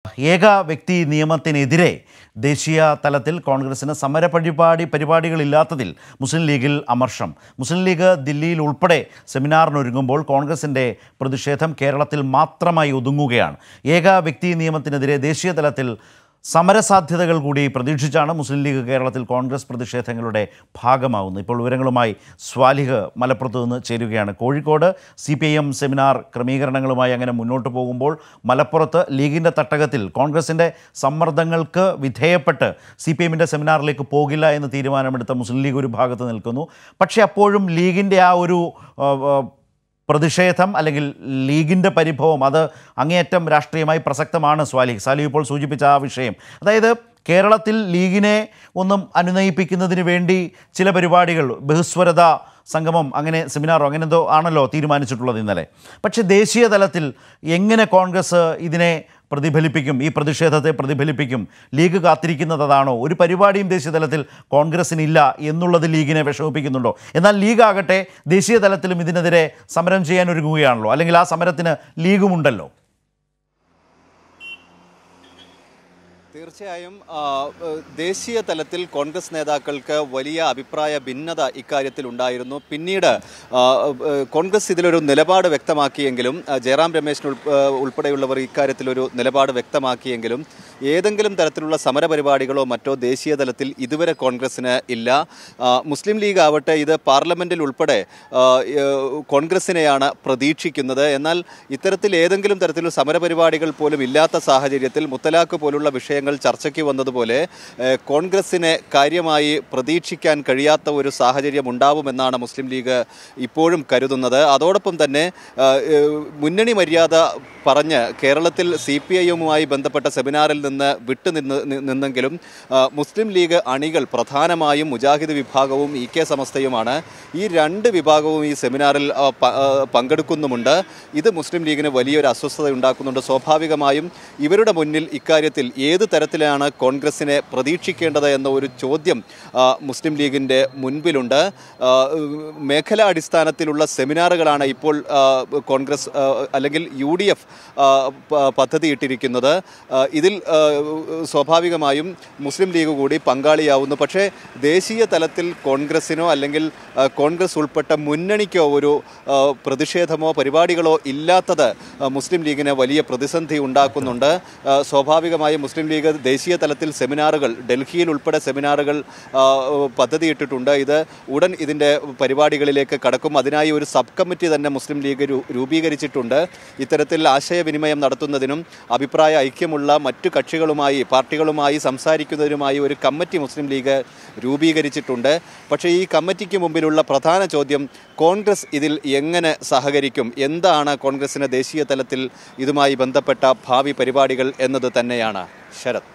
ഏക വ്യക്തി നിയമത്തിനെതിരെ ദേശീയ തലത്തിൽ കോൺഗ്രസിന് സമര പരിപാടി പരിപാടികളില്ലാത്തതിൽ മുസ്ലിം ലീഗിൽ അമർഷം മുസ്ലിം ലീഗ് ദില്ലിയിൽ ഉൾപ്പെടെ സെമിനാറിനൊരുങ്ങുമ്പോൾ കോൺഗ്രസിൻ്റെ പ്രതിഷേധം കേരളത്തിൽ മാത്രമായി ഒതുങ്ങുകയാണ് ഏക വ്യക്തി നിയമത്തിനെതിരെ ദേശീയ തലത്തിൽ സമരസാധ്യതകൾ കൂടി പ്രതീക്ഷിച്ചാണ് മുസ്ലിം ലീഗ് കേരളത്തിൽ കോൺഗ്രസ് പ്രതിഷേധങ്ങളുടെ ഭാഗമാകുന്നത് ഇപ്പോൾ വിവരങ്ങളുമായി സ്വാലിഹ് മലപ്പുറത്ത് നിന്ന് ചേരുകയാണ് Kozhikode C P I M seminar ക്രമീകരണങ്ങളുമായി അങ്ങനെ മുന്നോട്ട് പോകുമ്പോൾ മലപ്പുറത്ത് ലീഗിൻ്റെ തട്ടകത്തിൽ കോൺഗ്രസിൻ്റെ സമ്മർദ്ദങ്ങൾക്ക് വിധേയപ്പെട്ട് സി പി എമ്മിൻ്റെ സെമിനാറിലേക്ക് പോകില്ല എന്ന് തീരുമാനമെടുത്ത മുസ്ലിം ലീഗ് ഒരു ഭാഗത്ത് നിൽക്കുന്നു പക്ഷേ അപ്പോഴും ലീഗിൻ്റെ ആ ഒരു ആ, ആ, പ്രതിഷേധം അല്ലെങ്കിൽ ലീഗിൻ്റെ പരിഭവം അത് അങ്ങേയറ്റം രാഷ്ട്രീയമായി പ്രസക്തമാണ് സ്വാലിഹ് സാലി ഇപ്പോൾ സൂചിപ്പിച്ച ആ വിഷയം അതായത് കേരളത്തിൽ ലീഗിനെ ഒന്നും അനുനയിപ്പിക്കുന്നതിന് വേണ്ടി ചില പരിപാടികൾ ബഹുസ്വരത സംഗമം അങ്ങനെ സെമിനാറോ അങ്ങനെ എന്തോ ആണല്ലോ തീരുമാനിച്ചിട്ടുള്ളത് ഇന്നലെ പക്ഷേ ദേശീയ തലത്തിൽ എങ്ങനെ കോൺഗ്രസ് ഇതിനെ പ്രതിഫലിപ്പിക്കും ഈ പ്രതിഷേധത്തെ പ്രതിഫലിപ്പിക്കും ലീഗ് കാത്തിരിക്കുന്നത് അതാണോ ഒരു പരിപാടിയും ദേശീയ തലത്തിൽ കോൺഗ്രസിനില്ല എന്നുള്ളത് ലീഗിനെ വിഷമിപ്പിക്കുന്നുണ്ടോ എന്നാൽ ലീഗ് ആകട്ടെ ദേശീയ തലത്തിലും ഇതിനെതിരെ സമരം ചെയ്യാൻ ഒരുങ്ങുകയാണല്ലോ അല്ലെങ്കിൽ ആ സമരത്തിന് ലീഗുമുണ്ടല്ലോ തീർച്ചയായും ആ, ഏഹ്, ദേശീയ തലത്തിൽ കോൺഗ്രസ് നേതാക്കൾക്ക് വലിയ അഭിപ്രായ ഭിന്നത ഇക്കാര്യത്തിൽ ഉണ്ടായിരുന്നു പിന്നീട് ആ, ഏഹ്, കോൺഗ്രസ് ഇതിലൊരു നിലപാട് വ്യക്തമാക്കിയെങ്കിലും ആ, ജയറാം രമേശിന് ഉൾപ്പ- ഏഹ്, ഉൾപ്പെടെയുള്ളവർ ഇക്കാര്യത്തിൽ ഒരു നിലപാട് വ്യക്തമാക്കിയെങ്കിലും ഏതെങ്കിലും തരത്തിലുള്ള സമരപരിപാടികളോ മറ്റോ ദേശീയ തലത്തിൽ ഇതുവരെ കോൺഗ്രസിന് ഇല്ല ആ, മുസ്ലിം ലീഗ് ആവട്ടെ ഇത് പാർലമെന്റിൽ ഉൾപ്പെടെ ആ, ഏഹ്, കോൺഗ്രസിനെയാണ് പ്രതീക്ഷിക്കുന്നത് എന്നാൽ ഇത്തരത്തിൽ ഏതെങ്കിലും തരത്തിലുള്ള സമരപരിപാടികൾ പോലും ഇല്ലാത്ത സാഹചര്യത്തിൽ മുത്തലാഖ് പോലുള്ള വിഷയങ്ങൾ ചർച്ചയ്ക്ക് വന്നതുപോലെ ഏഹ്, കോൺഗ്രസിനെ കാര്യമായി പ്രതീക്ഷിക്കാൻ കഴിയാത്ത ഒരു സാഹചര്യം ഉണ്ടാവുമെന്നാണ് മുസ്ലിം ലീഗ് ഇപ്പോഴും കരുതുന്നത് അതോടൊപ്പം തന്നെ ആ, ഏഹ്, മുന്നണി മര്യാദ പറഞ്ഞ് കേരളത്തിൽ സി പി ഐയുമായി ബന്ധപ്പെട്ട സെമിനാറിൽ നിന്ന് വിട്ടുനിന്ന് നി- നിന്നെങ്കിലും ആ, മുസ്ലിം ലീഗ് അണികൾ പ്രധാനമായും മുജാഹിദ് വിഭാഗവും ഇ കെ സമസ്തയുമാണ് ഈ രണ്ട് വിഭാഗവും ഈ സെമിനാറിൽ ആ, പ- ആ, പങ്കെടുക്കുന്നുമുണ്ട് ഇത് മുസ്ലിം ലീഗിന് വലിയൊരു അസ്വസ്ഥത ഉണ്ടാക്കുന്നുണ്ട് സ്വാഭാവികമായും ഇവരുടെ മുന്നിൽ ഇക്കാര്യത്തിൽ ഏത് തരത്തിലാണ് കോൺഗ്രസിനെ പ്രതീക്ഷിക്കേണ്ടത് എന്ന ഒരു ചോദ്യം ആ, മുസ്ലിം ലീഗിൻ്റെ മുൻപിലുണ്ട് ആ, മേഖലാ അടിസ്ഥാനത്തിലുള്ള സെമിനാറുകളാണ് ഇപ്പോൾ ആ, കോൺഗ്രസ് ആ, അല്ലെങ്കിൽ യു ഡി എഫ് പദ്ധതിയിട്ടിരിക്കുന്നത് ആ, ഇതിൽ ആ, സ്വാഭാവികമായും മുസ്ലിം ലീഗ് കൂടി പങ്കാളിയാവുന്നു പക്ഷേ ദേശീയ തലത്തിൽ കോൺഗ്രസിനോ അല്ലെങ്കിൽ ആ, കോൺഗ്രസ് ഉൾപ്പെട്ട മുന്നണിക്കോ ഒരു ആ, പ്രതിഷേധമോ പരിപാടികളോ ഇല്ലാത്തത് ആ, മുസ്ലിം ലീഗിന് വലിയ പ്രതിസന്ധി ഉണ്ടാക്കുന്നുണ്ട് ആ, സ്വാഭാവികമായും മുസ്ലിം ലീഗ് ദേശീയ തലത്തിൽ സെമിനാറുകൾ ഡൽഹിയിൽ ഉൾപ്പെടെ സെമിനാറുകൾ ആ, പദ്ധതിയിട്ടിട്ടുണ്ട് ഇത് ഉടൻ ഇതിൻ്റെ പരിപാടികളിലേക്ക് കടക്കും അതിനായി ഒരു സബ് കമ്മിറ്റി തന്നെ മുസ്ലിം ലീഗ് രൂ- രൂപീകരിച്ചിട്ടുണ്ട് ഇത്തരത്തിൽ ആശയവിനിമയം നടത്തുന്നതിനും അഭിപ്രായ ഐക്യമുള്ള മറ്റു കക്ഷികളുമായി പാർട്ടികളുമായി സംസാരിക്കുന്നതിനുമായി ഒരു കമ്മിറ്റി മുസ്ലിം ലീഗ് രൂപീകരിച്ചിട്ടുണ്ട് പക്ഷേ ഈ കമ്മിറ്റിക്ക് മുമ്പിലുള്ള പ്രധാന ചോദ്യം കോൺഗ്രസ് ഇതിൽ എങ്ങനെ സഹകരിക്കും എന്താണ് കോൺഗ്രസിന് ദേശീയ തലത്തിൽ ഇതുമായി ബന്ധപ്പെട്ട ഭാവി പരിപാടികൾ എന്നത് തന്നെയാണ് ശരത്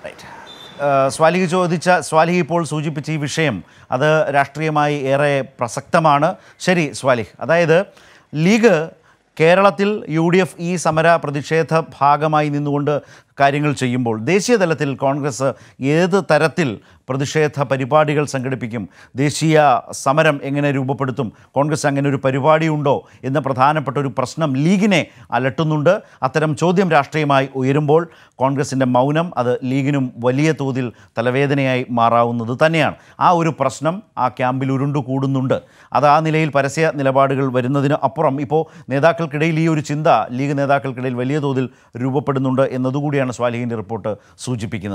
ഏഹ് സ്വാലിഹ് ചോദിച്ച സ്വാലിഹ് ഇപ്പോൾ സൂചിപ്പിച്ച ഈ വിഷയം അത് രാഷ്ട്രീയമായി ഏറെ പ്രസക്തമാണ് ശരി സ്വാലിഹ് അതായത് ലീഗ് കേരളത്തിൽ യു ഡി എഫ് ഈ സമര പ്രതിഷേധ ഭാഗമായി നിന്നുകൊണ്ട് കാര്യങ്ങൾ ചെയ്യുമ്പോൾ ദേശീയ തലത്തിൽ കോൺഗ്രസ് ഏത് തരത്തിൽ പ്രതിഷേധ പരിപാടികൾ സംഘടിപ്പിക്കും ദേശീയ സമരം എങ്ങനെ രൂപപ്പെടുത്തും കോൺഗ്രസ് അങ്ങനെ ഒരു പരിപാടിയുണ്ടോ എന്ന പ്രധാനപ്പെട്ട ഒരു പ്രശ്നം ലീഗിനെ അലട്ടുന്നുണ്ട് അത്തരം ചോദ്യം രാഷ്ട്രീയമായി ഉയരുമ്പോൾ കോൺഗ്രസിൻ്റെ മൗനം അത് ലീഗിനും വലിയ തോതിൽ തലവേദനയായി മാറാവുന്നത് തന്നെയാണ് ആ ഒരു പ്രശ്നം ആ ക്യാമ്പിൽ ഉരുണ്ടു കൂടുന്നുണ്ട് അത് ആ നിലയിൽ പരസ്യ നിലപാടുകൾ വരുന്നതിന് അപ്പുറം ഇപ്പോൾ നേതാക്കൾക്കിടയിൽ ഈ ഒരു ചിന്ത ലീഗ് നേതാക്കൾക്കിടയിൽ വലിയ തോതിൽ രൂപപ്പെടുന്നുണ്ട് എന്നതുകൂടിയാണ് സ്വാലിഹിൻ്റെ റിപ്പോർട്ട് സൂചിപ്പിക്കുന്നത്